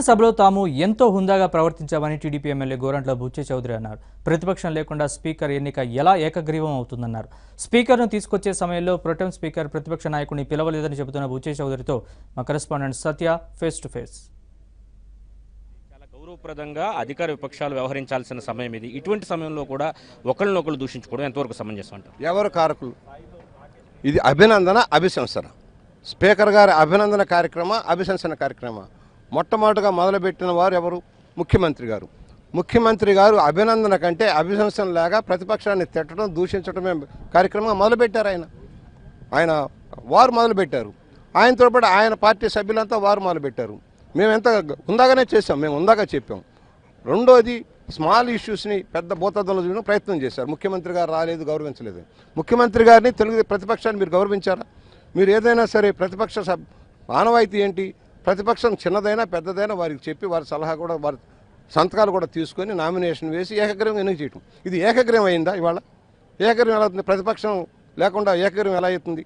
శాసనసభలో తాము ఎంతో హుందాగా ప్రవర్తించామని టీడీపీ ఎమ్మెల్యే గోరంట్ల బుచ్చే చౌదరి అన్నారు ప్రతిపక్షం లేకుండా స్పీకర్ ఎన్నిక ఎలా ఏకగ్రీవం అవుతుందన్నారు స్పీకర్ను తీసుకొచ్చే సమయంలో ప్రొటెం స్పీకర్ ప్రతిపక్ష నాయకుడిని పిలవలేదని చెబుతున్న బుచ్చే చౌదరితో మా correspondent Satya face to face చాలా గౌరవప్రదంగా అధికార విపక్షాలు వ్యవహరించాల్సిన సమయం ఇది ఇటువంటి సమయంలో కూడా ఒకరినొకరు దూషించుకోవడం ఎంతవరకు సమంజసం అంటారు ఎవరు కారకులు ఇది అభినందన అభిశంసన స్పీకర్ గారి అభినందన కార్యక్రమ అభిశంసన కార్యక్రమ మొట్టమొదటిగా మొదలుపెట్టిన వారు ఎవరు ముఖ్యమంత్రి గారు ముఖ్యమంత్రి గారు అభినందన కంటే అభిశంసన లేక ప్రతిపక్షాన్ని తిట్టడం దూషించడమే కార్యక్రమం మొదలుపెట్టారు ఆయన ఆయన వారు మొదలుపెట్టారు ఆయనతో పాటు ఆయన పార్టీ సభ్యులంతా వారు మొదలుపెట్టారు మేము ఎంత ఉందాగానే చేసాం మేము ఉందాగా చెప్పాం రెండోది స్మాల్ ఇష్యూస్ని పెద్ద భూతద్దంలో చూడడం ప్రయత్నం చేశారు ముఖ్యమంత్రి గారు రాలేదు గౌరవించలేదు ముఖ్యమంత్రి గారిని తెలుగు ప్రతిపక్షాన్ని మీరు గౌరవించారా మీరు ఏదైనా సరే ప్రతిపక్ష సబ్ ఆనవాయితీ ఏంటి ప్రతిపక్షం చిన్నదైనా పెద్దదైనా వారికి చెప్పి వారి సలహా కూడా వారి సంతకాలు కూడా తీసుకొని నామినేషన్ వేసి ఏకగ్రీవం ఎన్నిక చేయటం ఇది ఏకగ్రీవం అయిందా ఇవాళ ఏకగ్రీవం ఎలా అవుతుంది ప్రతిపక్షం లేకుండా ఏకగ్రీవం ఎలా అవుతుంది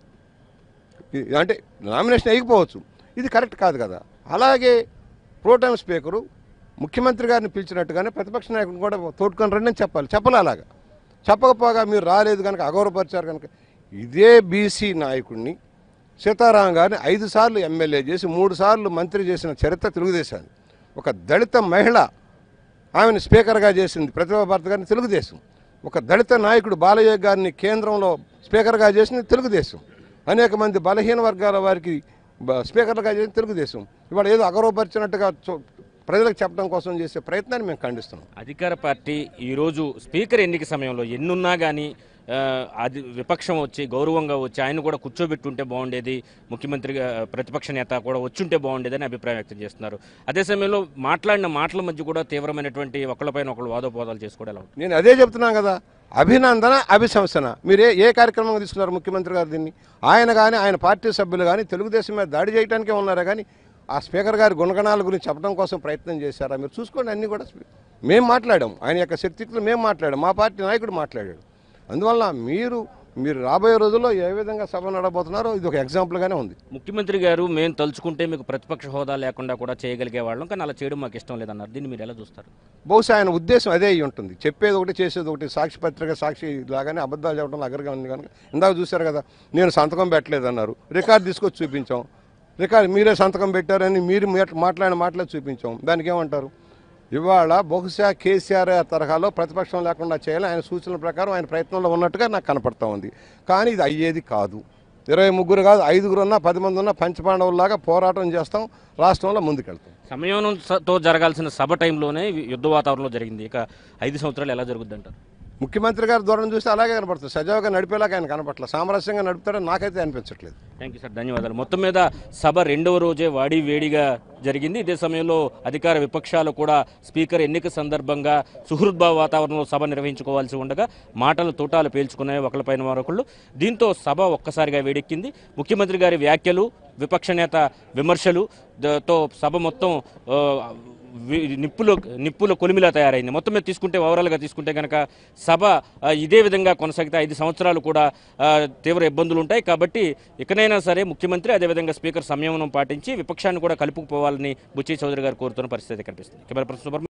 ఇది- అంటే నామినేషన్ వేయకపోవచ్చు ఇది కరెక్ట్ కాదు కదా అలాగే ప్రోటైమ్ స్పీకరు ముఖ్యమంత్రి గారిని పిలిచినట్టుగానే ప్రతిపక్ష నాయకుడిని కూడా తోడుకొని రండి అని చెప్పాలి చెప్పలే అలాగా చెప్పకపోగా మీరు రాలేదు కనుక అగౌరవపరిచారు కనుక ఇదే బీసీ నాయకుడిని సీతారాం గారిని ఐదు సార్లు ఎమ్మెల్యే చేసి మూడు సార్లు మంత్రి చేసిన చరిత్ర తెలుగుదేశాన్ని ఒక దళిత మహిళ ఆమెను స్పీకర్గా చేసింది ప్రతిభా భారత్ గారిని తెలుగుదేశం ఒక దళిత నాయకుడు బాలయ్య గారిని కేంద్రంలో స్పీకర్గా చేసింది తెలుగుదేశం అనేక మంది బలహీన వర్గాల వారికి బ- స్పీకర్లుగా చేసింది తెలుగుదేశం ఇవాళ ఏదో అగౌరవపరిచినట్టుగా చూ- ప్రజలకు చెప్పడం కోసం చేసే ప్రయత్నాన్ని మేము ఖండిస్తున్నాం అధికార పార్టీ ఈరోజు స్పీకర్ ఎన్నిక సమయంలో ఎన్నున్నా కానీ ఆ, అది విపక్షం వచ్చి గౌరవంగా వచ్చి ఆయన కూడా కూర్చోబెట్టుంటే బాగుండేది ముఖ్యమంత్రిగా ప్రతిపక్ష నేత కూడా వచ్చుంటే బాగుండేదని అభిప్రాయం వ్యక్తం చేస్తున్నారు అదే సమయంలో మాట్లాడిన మాటల మధ్య కూడా తీవ్రమైనటువంటి ఒకళ్ళపైన ఒకళ్ళు వాదోపవాదాలు చేసుకోవడం ఎలా ఉంటుంది నేను అదే చెప్తున్నాను కదా అభినందన అభిశంసన మీరు ఏ ఏ కార్యక్రమం తీసుకున్నారు ముఖ్యమంత్రి గారు దీన్ని ఆయన కానీ ఆయన పార్టీ సభ్యులు కానీ తెలుగుదేశం మీద దాడి చేయడానికే ఉన్నారా కానీ ఆ స్పీకర్ గారి గుణగణాల గురించి చెప్పడం కోసం ప్రయత్నం చేశారా మీరు చూసుకోండి అన్నీ కూడా మేము మాట్లాడాం ఆయన యొక్క శక్తిలో మేము మాట్లాడాం మా పార్టీ నాయకుడు మాట్లాడాడు అందువల్ల మీరు మీరు రాబోయే రోజుల్లో ఏ విధంగా సభ నడబోతున్నారో ఇది ఒక ఎగ్జాంపుల్గానే ఉంది ముఖ్యమంత్రి గారు మేము తలుచుకుంటే మీకు ప్రతిపక్ష హోదా లేకుండా కూడా చేయగలిగే వాళ్ళం కానీ అలా చేయడం మాకు ఇష్టం లేదన్నారు దీన్ని మీరు ఎలా చూస్తారు బహుశా ఆయన ఉద్దేశం అదే అయి ఉంటుంది చెప్పేది ఒకటి చేసేది ఒకటి సాక్షి పత్రిక సాక్షి లాగానే అబద్ధాలు చెప్పడం అగరగా ఉంది కనుక ఇందాక చూశారు కదా నేను సంతకం పెట్టలేదు అన్నారు రికార్డు తీసుకొచ్చి చూపించాం రికార్డు మీరే సంతకం పెట్టారని మీరు మేట- మాట్లాడిన మాటలే చూపించాం దానికి ఏమంటారు ఇవాళ బహుశా కేసీఆర్ తరహాలో ప్రతిపక్షం లేకుండా చేయాలని ఆయన సూచనల ప్రకారం ఆయన ప్రయత్నంలో ఉన్నట్టుగా నాకు కనపడతా ఉంది కానీ ఇది అయ్యేది కాదు ఇరవై ముగ్గురు కాదు ఐదుగురు ఉన్నా పది మంది ఉన్నా పంచపాండవుల్లాగా పోరాటం చేస్తాం రాష్ట్రంలో ముందుకెళ్తాం సమయంతో జరగాల్సిన సభ టైంలోనే యుద్ధ వాతావరణంలో జరిగింది ఇక ఐదు సంవత్సరాలు ఎలా జరుగుద్ది అంటారు ముఖ్యమంత్రి గారి ధోరణి చూస్తే అలాగే కనపడుతుంది సజావుగా నడిపేలాగా ఆయన కనపట్లేదు సామరస్యంగా నడుపుతాడని నాకైతే అనిపించట్లేదు థ్యాంక్ యూ సార్ ధన్యవాదాలు మొత్తం మీద సభ రెండవ రోజే వాడి వేడిగా జరిగింది ఇదే సమయంలో అధికార విపక్షాలు కూడా స్పీకర్ ఎన్నిక సందర్భంగా సుహృద్భావ వాతావరణంలో సభ నిర్వహించుకోవాల్సి ఉండగా మాటలు తూటాలు పేల్చుకున్నాయి ఒకళ్ళపైన మరొకళ్ళు దీంతో సభ ఒక్కసారిగా వేడెక్కింది ముఖ్యమంత్రి గారి వ్యాఖ్యలు విపక్ష నేత విమర్శలు ద- తో సభ మొత్తం ఆ, వి- నిప్పులో నిప్పుల కొలిమిలా తయారైంది మొత్తం మీద తీసుకుంటే ఓవరాల్గా తీసుకుంటే కనుక సభ ఆ, ఇదే విధంగా కొనసాగితే ఐదు సంవత్సరాలు కూడా ఆ, తీవ్ర ఇబ్బందులు ఉంటాయి కాబట్టి ఇకనైనా సరే ముఖ్యమంత్రి అదేవిధంగా స్పీకర్ సంయమనం పాటించి విపక్షాన్ని కూడా కలుపుకుపోవాలని బుచ్చి చౌదరి గారు కోరుతున్న పరిస్థితి కనిపిస్తుంది కెమెరా పర్సన్ సుబ్రహ్మణ్యం